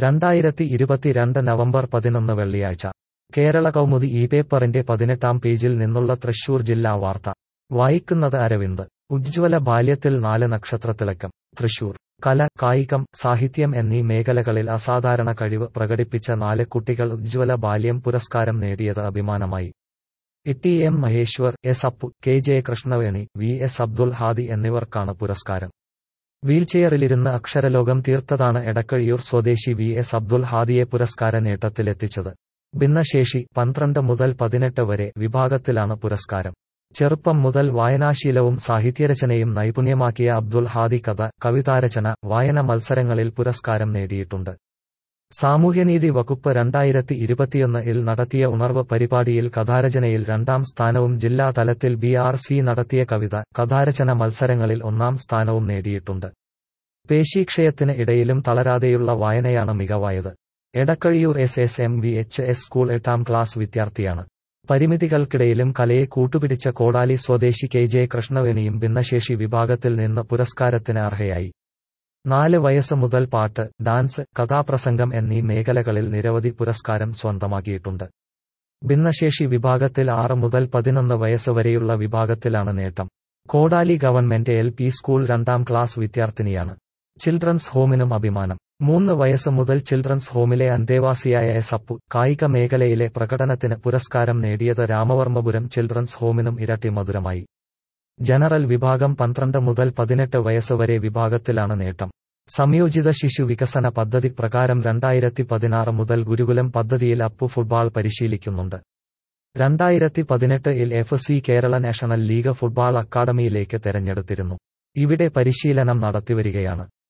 രണ്ടായിരത്തി ഇരുപത്തിരണ്ട് നവംബർ പതിനൊന്ന് വെള്ളിയാഴ്ച കേരള കൗമുദി ഈ പേപ്പറിന്റെ പതിനെട്ടാം പേജിൽ നിന്നുള്ള തൃശൂർ ജില്ലാ വാർത്ത വായിക്കുന്നത് അരവിന്ദ് ഉജ്ജ്വല ബാല്യത്തിൽ നാല് നക്ഷത്രത്തിളക്കം തൃശൂർ കല കായികം സാഹിത്യം എന്നീ മേഖലകളിൽ അസാധാരണ കഴിവ് പ്രകടിപ്പിച്ച നാല് കുട്ടികൾ ഉജ്ജ്വല ബാല്യം പുരസ്കാരം നേടിയത് അഭിമാനമായി Itty M Maheshwar S Appu K J Krishnaveni V S Abdul Hadi എന്നിവർക്കാണ് പുരസ്കാരം വീൽചെയറിലിരുന്ന് അക്ഷരലോകം തീർത്തതാണ് എടക്കഴിയൂർ സ്വദേശി വി എസ് അബ്ദുൽ ഹാദിയെ പുരസ്കാര നേട്ടത്തിലെത്തിച്ചത് ഭിന്നശേഷി പന്ത്രണ്ട് മുതൽ പതിനെട്ട് വരെ വിഭാഗത്തിലാണ് പുരസ്കാരം ചെറുപ്പം മുതൽ വായനാശീലവും സാഹിത്യരചനയും നൈപുണ്യമാക്കിയ അബ്ദുൽ ഹാദി കഥ കവിതാരചന വായന മത്സരങ്ങളിൽ പുരസ്കാരം നേടിയിട്ടുണ്ട് സാമൂഹ്യനീതി വകുപ്പ് രണ്ടായിരത്തി ഇരുപത്തിയൊന്നിൽ നടത്തിയ ഉണർവ് പരിപാടിയിൽ കഥാരചനയിൽ രണ്ടാം സ്ഥാനവും ജില്ലാ തലത്തിൽ ബി ആർ സി നടത്തിയ കവിത കഥാരചന മത്സരങ്ങളിൽ ഒന്നാം സ്ഥാനവും നേടിയിട്ടുണ്ട് പേശീക്ഷയത്തിന് ഇടയിലും തളരാതെയുള്ള വായനയാണ് മികവായത് Edakkazhiyur S S M V H S school എട്ടാം ക്ലാസ് വിദ്യാർത്ഥിയാണ് പരിമിതികൾക്കിടയിലും കലയെ കൂട്ടുപിടിച്ച കോടാലി സ്വദേശി കെ ജെ കൃഷ്ണവേണിയും ഭിന്നശേഷി വിഭാഗത്തിൽ നിന്ന് പുരസ്കാരത്തിന് അർഹയായി നാല് വയസ്സ് മുതൽ പാട്ട് ഡാൻസ് കഥാപ്രസംഗം എന്നീ മേഖലകളിൽ നിരവധി പുരസ്കാരം സ്വന്തമാക്കിയിട്ടുണ്ട് ഭിന്നശേഷി വിഭാഗത്തിൽ ആറ് മുതൽ പതിനൊന്ന് വയസ്സ് വരെയുള്ള വിഭാഗത്തിലാണ് നേട്ടം Kodali government L P school രണ്ടാം ക്ലാസ് വിദ്യാർത്ഥിനിയാണ് ചിൽഡ്രൻസ് ഹോമിനും അഭിമാനം മൂന്ന് വയസ്സ് മുതൽ ചിൽഡ്രൻസ് ഹോമിലെ അന്തേവാസിയായ എസ് അപ്പു കായിക മേഖലയിലെ പ്രകടനത്തിന് പുരസ്കാരം നേടിയത് രാമവർമ്മപുരം ചിൽഡ്രൻസ് ഹോമിനും ഇരട്ടി മധുരമായി ജനറൽ വിഭാഗം പന്ത്രണ്ട് മുതൽ പതിനെട്ട് വയസ്സ് വരെ വിഭാഗത്തിലാണ് നേട്ടം സംയോജിത ശിശു വികസന പദ്ധതി പ്രകാരം രണ്ടായിരത്തി പതിനാറ് മുതൽ ഗുരുകുലം പദ്ധതിയിൽ അപ്പു ഫുട്ബോൾ പരിശീലിക്കുന്നുണ്ട് രണ്ടായിരത്തി പതിനെട്ടിൽ F C Kerala national league football അക്കാദമിയിലേക്ക് തെരഞ്ഞെടുത്തിരുന്നു ഇവിടെ പരിശീലനം നടത്തിവരികയാണ്